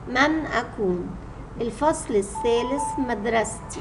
من أكون الفصل الثالث مدرستي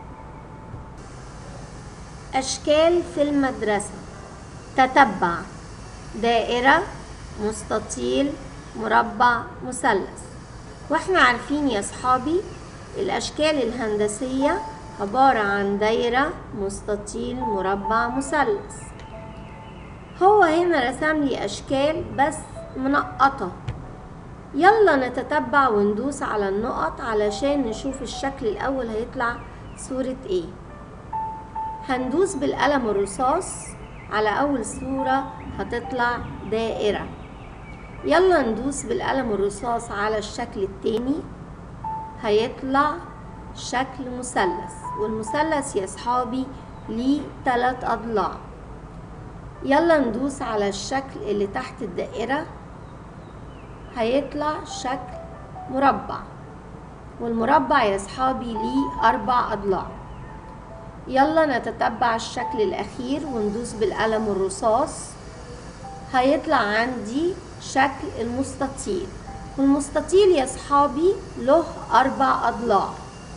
أشكال في المدرسة تتبع دائرة مستطيل مربع مثلث واحنا عارفين يا صحابي الأشكال الهندسية عبارة عن دايرة مستطيل مربع مثلث هو هنا رسم لي أشكال بس منقطة يلا نتتبع وندوس على النقط علشان نشوف الشكل الأول هيطلع صورة ايه هندوس بالقلم الرصاص على أول صورة هتطلع دائرة يلا ندوس بالقلم الرصاص على الشكل التاني هيطلع شكل مثلث والمثلث يا صحابي ليه تلات أضلاع يلا ندوس على الشكل اللي تحت الدائرة هيطلع شكل مربع والمربع يا صحابي ليه أربع أضلاع يلا نتتبع الشكل الأخير وندوس بالقلم الرصاص هيطلع عندي شكل المستطيل والمستطيل يا صحابي له أربع أضلاع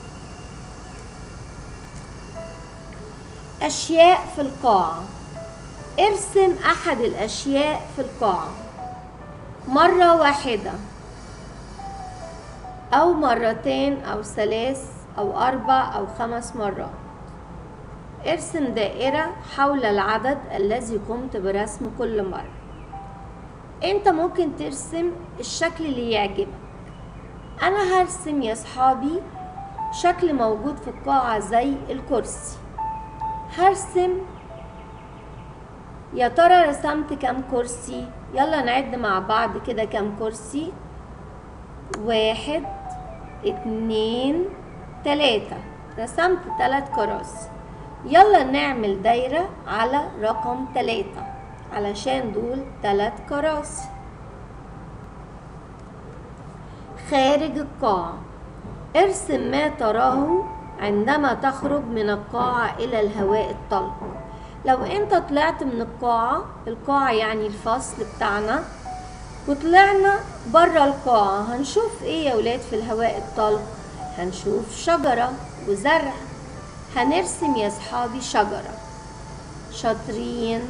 أشياء في القاعة ارسم أحد الأشياء في القاعة مرة واحدة أو مرتين أو ثلاث أو أربع أو خمس مرات ارسم دائرة حول العدد الذي قمت برسمه كل مرة انت ممكن ترسم الشكل اللي يعجبك انا هرسم يا صحابي شكل موجود في القاعة زي الكرسي هرسم يا ترى رسمت كام كرسي يلا نعد مع بعض كده كام كرسي واحد اتنين تلاتة رسمت تلات كراسي يلا نعمل دايرة على رقم تلاتة علشان دول تلات كراسي خارج القاعة ارسم ما تراه عندما تخرج من القاعة إلى الهواء الطلق لو انت طلعت من القاعة القاعة يعني الفصل بتاعنا وطلعنا برا القاعة هنشوف ايه يا ولاد في الهواء الطلق هنشوف شجرة وزرع هنرسم يا صحابي شجرة شاطرين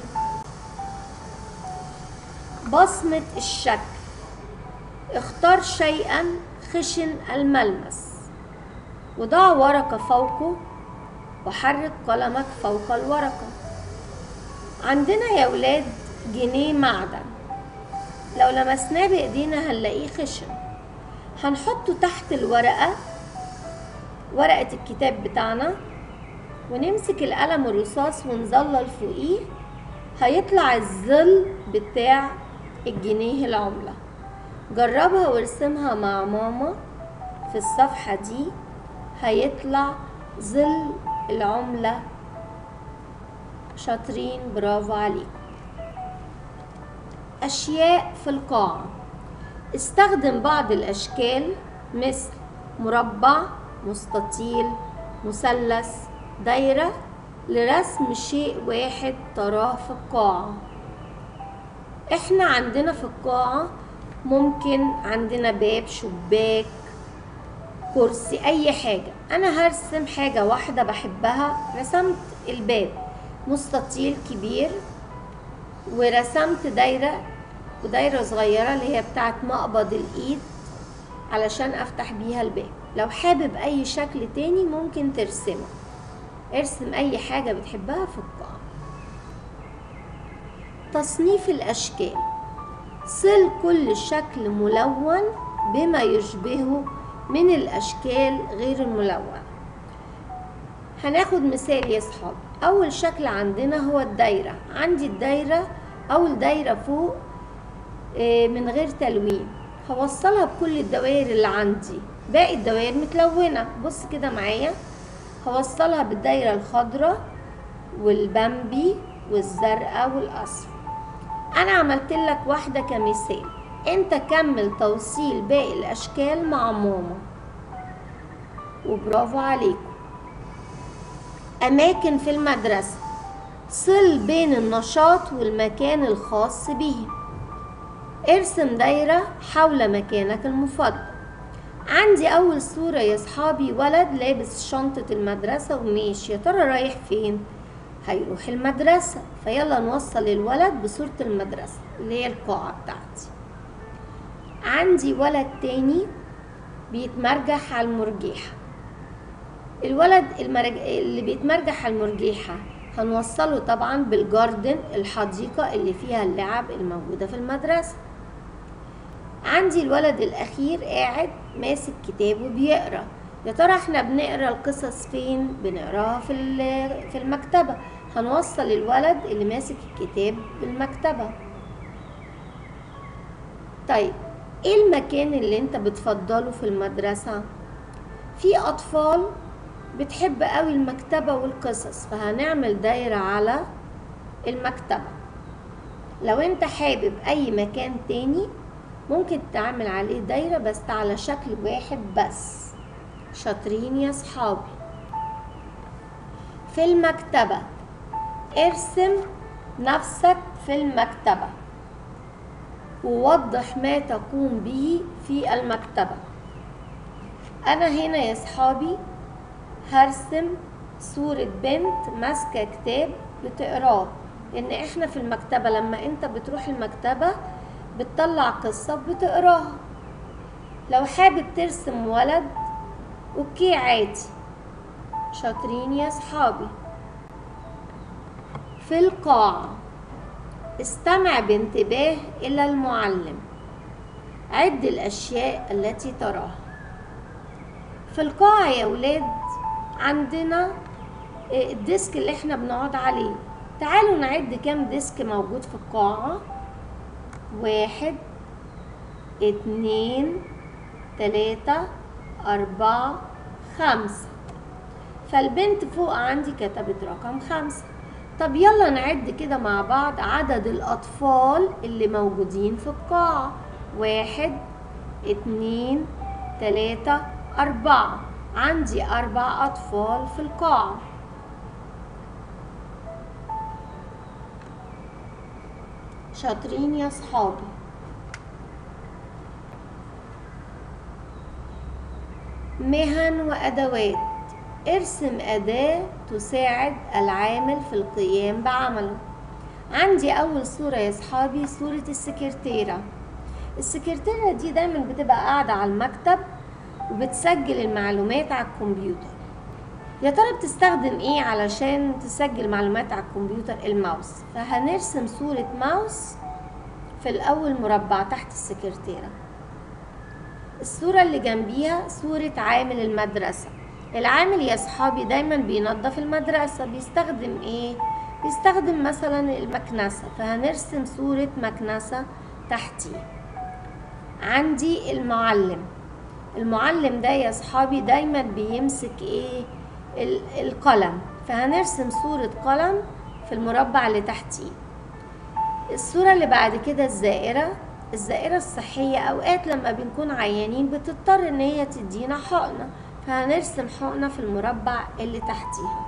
بصمة الشكل اختار شيئا خشن الملمس وضع ورقة فوقه وحرك قلمك فوق الورقة عندنا يا ولاد جنيه معدن لو لمسناه بايدينا هنلاقيه خشن هنحطه تحت الورقة ورقة الكتاب بتاعنا ونمسك القلم الرصاص ونظلل فوقيه هيطلع الظل بتاع الجنيه العملة جربها وارسمها مع ماما في الصفحة دي هيطلع ظل العملة شاطرين برافو عليكم أشياء في القاعة استخدم بعض الأشكال مثل مربع مستطيل مثلث دايرة لرسم شيء واحد تراه في القاعة احنا عندنا في القاعة ممكن عندنا باب شباك كرسي اي حاجة انا هرسم حاجة واحدة بحبها رسمت الباب مستطيل كبير ورسمت دايرة ودايرة صغيرة اللي هي بتاعت مقبض الايد علشان افتح بيها الباب لو حابب اي شكل تاني ممكن ترسمه ارسم اي حاجة بتحبها في القاعة تصنيف الاشكال صل كل شكل ملون بما يشبهه من الاشكال غير الملونة هناخد مثال يا صحابي اول شكل عندنا هو الدايرة عندي الدايرة اول دايرة فوق من غير تلوين هوصلها بكل الدوائر اللي عندي باقي الدوائر متلونة بص كده معايا هوصلها بالدايرة الخضراء والبامبي والزرقاء والأصفر أنا عملت لك واحدة كمثال أنت كمل توصيل باقي الأشكال مع ماما وبرافو عليكم أماكن في المدرسة صل بين النشاط والمكان الخاص به ارسم دايرة حول مكانك المفضل عندي اول صورة يا صحابي ولد لابس شنطة المدرسة وماشي يا ترى رايح فين هيروح المدرسة فيلا نوصل الولد بصورة المدرسة اللي هي القاعة بتاعتي عندي ولد تاني بيتمرجح على المرجيحة الولد المرج... اللي بيتمرجح على المرجيحة هنوصله طبعا بالجاردن الحديقة اللي فيها اللعب الموجودة في المدرسة عندي الولد الأخير قاعد ماسك كتاب وبيقرأ يا ترى احنا بنقرا القصص فين بنقراها في ال- في المكتبة هنوصل الولد اللي ماسك الكتاب بالمكتبة طيب ايه المكان اللي انت بتفضله في المدرسة في اطفال بتحب قوي المكتبة والقصص فهنعمل دايرة على المكتبة لو انت حابب اي مكان تاني ممكن تعمل عليه دايرة بس على شكل واحد بس شاطرين يا صحابي في المكتبة ارسم نفسك في المكتبة ووضح ما تقوم به في المكتبة أنا هنا يا صحابي هرسم صورة بنت ماسكة كتاب بتقراه لأن إحنا في المكتبة لما أنت بتروح المكتبة بتطلع قصة بتقراها لو حابب ترسم ولد اوكي عادي شاطرين يا صحابي في القاعة استمع بانتباه إلى المعلم عد الأشياء التي تراها في القاعة يا ولاد عندنا الديسك اللي احنا بنقعد عليه تعالوا نعد كام ديسك موجود في القاعة واحد اتنين تلاتة أربعة خمسة فالبنت فوق عندي كتبت رقم خمسة طب يلا نعد كده مع بعض عدد الأطفال اللي موجودين في القاعة واحد اتنين تلاتة أربعة عندي أربع أطفال في القاعة شاطرين يا صحابي مهن وأدوات ارسم أداة تساعد العامل في القيام بعمله عندي أول صورة يا صحابي صورة السكرتيرة السكرتيرة دي دايما بتبقى قاعدة على المكتب وبتسجل المعلومات على الكمبيوتر يا ترى بتستخدم ايه علشان تسجل معلومات على الكمبيوتر الماوس فهنرسم صورة ماوس في الأول مربع تحت السكرتيرة الصورة اللي جنبيها صورة عامل المدرسة العامل يا صحابي دايما بينظف المدرسة بيستخدم ايه بيستخدم مثلا المكنسة فهنرسم صورة مكنسة تحتيه عندي المعلم المعلم ده يا صحابي دايما بيمسك ايه القلم فهنرسم صورة قلم في المربع اللي تحتيه الصورة اللي بعد كده الزائرة الزائرة الصحية أوقات لما بنكون عيانين بتضطر إن هي تدينا حقنة فهنرسم حقنة في المربع اللي تحتيها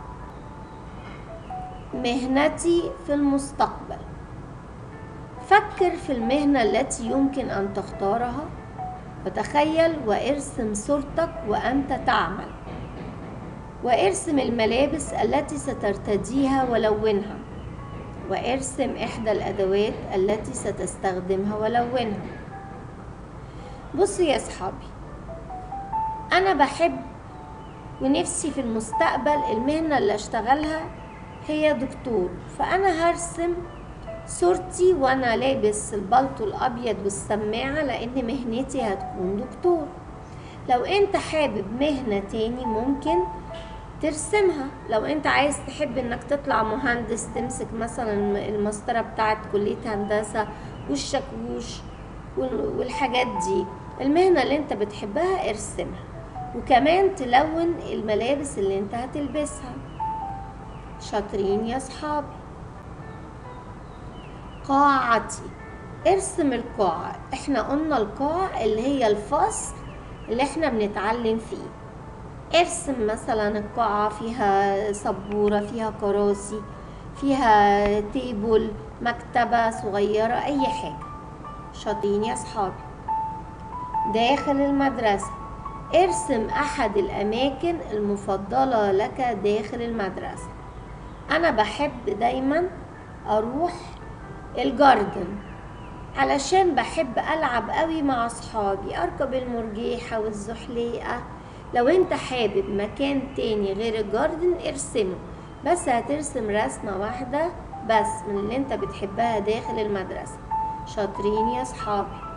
مهنتي في المستقبل فكر في المهنة التي يمكن أن تختارها وتخيل وارسم صورتك وأنت تعمل وارسم الملابس التي سترتديها ولونها وارسم إحدى الأدوات التي ستستخدمها ولونها بصوا يا صحابي أنا بحب ونفسي في المستقبل المهنة اللي أشتغلها هي دكتور فأنا هرسم صورتي وأنا لابس البلطو الأبيض والسماعة لأن مهنتي هتكون دكتور لو أنت حابب مهنة تاني ممكن ترسمها لو انت عايز تحب انك تطلع مهندس تمسك مثلا المسطرة بتاعت كلية هندسة والشاكوش والحاجات دي المهنة اللي انت بتحبها ارسمها وكمان تلون الملابس اللي انت هتلبسها شاطرين يا صحابي قاعتي ارسم القاعة احنا قلنا القاعة اللي هي الفصل اللي احنا بنتعلم فيه ارسم مثلا القاعة فيها سبورة فيها كراسي فيها تيبل مكتبة صغيرة أي حاجة شاطرين يا صحابي داخل المدرسة ارسم أحد الأماكن المفضلة لك داخل المدرسة أنا بحب دايما أروح الجاردن علشان بحب ألعب قوي مع أصحابي أركب المرجيحة والزحليقة لو انت حابب مكان تاني غير الجاردن ارسمه بس هترسم رسمة واحدة بس من اللي انت بتحبها داخل المدرسة شاطرين يا صحابي